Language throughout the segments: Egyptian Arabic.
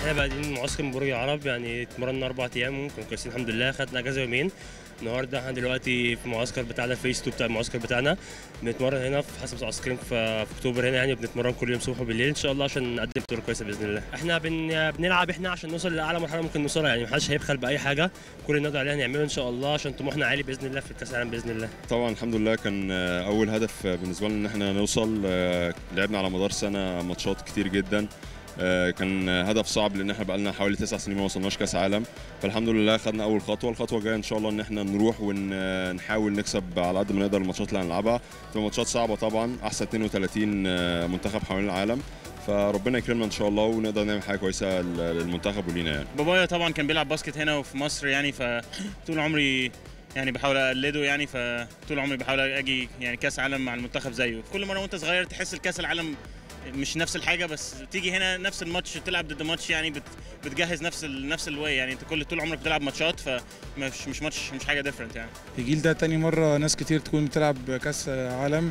احنا بادئين معسكر من برج العرب يعني اتمرنا اربع ايام ممكن كويسين الحمد لله خدنا اجازه يومين النهارده احنا دلوقتي في المعسكر بتاعنا فيس 2 بتاع المعسكر بتاعنا بنتمرن هنا في حسب معسكرين في, في اكتوبر هنا يعني بنتمرن كل يوم صبح وبالليل ان شاء الله عشان نقدم بطوله كويسه باذن الله احنا بن... بنلعب احنا عشان نوصل لاعلى مرحله ممكن نوصلها يعني محدش هيبخل باي حاجه كل اللي نقدر عليها نعمله ان شاء الله عشان طموحنا عالي باذن الله في الكاس العالم باذن الله طبعا الحمد لله كان آه، اول هدف آه، بالنسبه لنا ان احنا نوصل آه، لعبنا على مدار سنه ماتشات كتير جدا آه، كان آه، هدف صعب لان احنا بقالنا حوالي تسع سنين ما وصلناش كاس عالم فالحمد لله خدنا اول خطوه الخطوه الجايه ان شاء الله ان احنا نروح ونحاول نكسب على قد ما نقدر الماتشات اللي هنلعبها في ماتشات صعبه طبعا احسن 32 آه، منتخب حوالين العالم فربنا يكرمنا ان شاء الله ونقدر نعمل حاجه كويسه للمنتخب ولينا يعني بابايا طبعا كان بيلعب باسكت هنا وفي مصر يعني فطول عمري يعني بحاول اقلده يعني فطول عمري بحاول اجي يعني كاس عالم مع المنتخب زيه كل مره وانت صغير تحس الكاس العالم مش نفس الحاجه بس تيجي هنا نفس الماتش تلعب ضد ماتش يعني بت بتجهز نفس ال نفس الواي يعني انت كل طول عمرك بتلعب ماتشات فمش مش ماتش مش حاجه ديفرنت يعني الجيل ده تاني مرة ناس كتير تكون بتلعب كأس عالم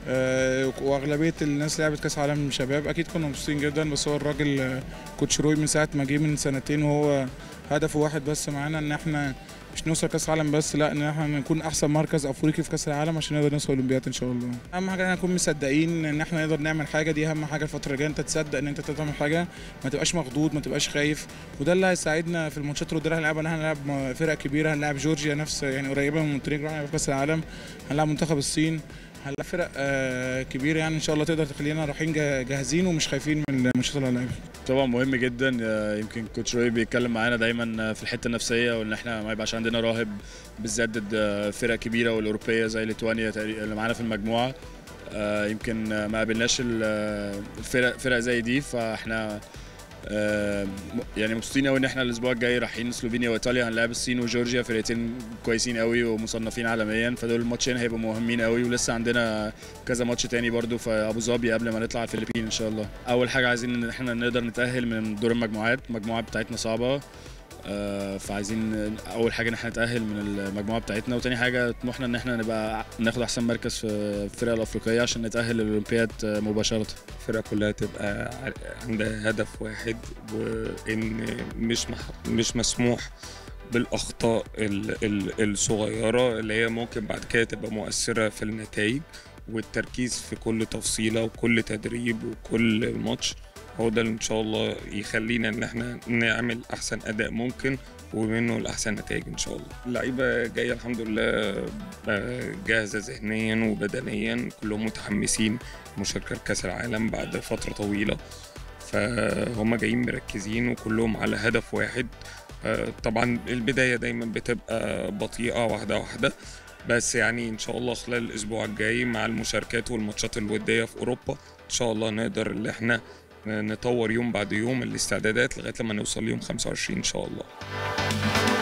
آه، وأغلبية الناس لعبت كأس عالم شباب أكيد كنا مبسوطين جدا بس هو الراجل آه، كوتش روي من ساعة ما جه من سنتين وهو هدفه واحد بس معانا إن إحنا مش نوصل كأس عالم بس لا إن إحنا نكون أحسن مركز أفريقي في كأس العالم عشان نقدر نوصل أولمبياد إن شاء الله. أهم حاجة إن إحنا نكون مصدقين إن إحنا نقدر نعمل حاجة دي أهم حاجة الفترة الجاية أنت تصدق إن أنت تقدر تعمل حاجة ما تبقاش مخضوض ما تبقاش خايف وده اللي هيساعدنا في الماتشات اللي قدامنا هنلعبها إن إحنا هنلعب فرق كبيرة هنلعب جورجيا نفس يعني قريبة من مونتينيجرو هنلعب في كأس العالم هنلعب منتخب الصين هنلعب فرق آه، كبيره يعني ان شاء الله تقدر تخلينا رايحين جا- جاهزين ومش خايفين من الماتشات اللي هنلعبها طبعا مهم جدا آه، يمكن كوتش روي بيتكلم معانا دايما آه، في الحته النفسيه وان احنا ما يبقاش عندنا راهب بالذات ضد آه، فرق كبيره والاوروبيه زي ليتوانيا تقريبا اللي معانا في المجموعه آه، يمكن آه، ما قابلناش ال- آه، الفرق فرق زي دي فاحنا آه، م- يعني مبسوطين قوي ان احنا الاسبوع الجاي رايحين سلوفينيا وايطاليا هنلاعب الصين وجورجيا فرقتين كويسين قوي ومصنفين عالميا فدول الماتشين هيبقوا مهمين قوي ولسه عندنا كذا ماتش تاني برضو في ابو ظبي قبل ما نطلع الفلبين ان شاء الله اول حاجه عايزين ان احنا نقدر نتاهل من دور المجموعات المجموعه بتاعتنا صعبه آه، فعايزين اول حاجه ان احنا نتاهل من المجموعه بتاعتنا وتاني حاجه طموحنا ان احنا نبقى ناخد احسن مركز في الفرق الافريقيه عشان نتاهل للاولمبياد آه، مباشره الفرقة كلها تبقى ع- عندها هدف واحد وإن مش مح... مش مسموح بالأخطاء ال... ال... الصغيرة اللي هي ممكن بعد كده تبقى مؤثرة في النتائج والتركيز في كل تفصيلة وكل تدريب وكل ماتش هو ده اللي إن شاء الله يخلينا إن احنا نعمل أحسن أداء ممكن ومنه الأحسن نتائج إن شاء الله اللعيبة جاية الحمد لله آه، جاهزة ذهنيا وبدنيا كلهم متحمسين مشاركة لكأس العالم بعد فترة طويلة فهم جايين مركزين وكلهم على هدف واحد آه، طبعا البداية دايما بتبقى بطيئة واحدة واحدة بس يعني ان شاء الله خلال الاسبوع الجاي مع المشاركات والماتشات الودية في اوروبا ان شاء الله نقدر ان احنا نطور يوم بعد يوم الاستعدادات لغاية لما نوصل يوم 25 ان شاء الله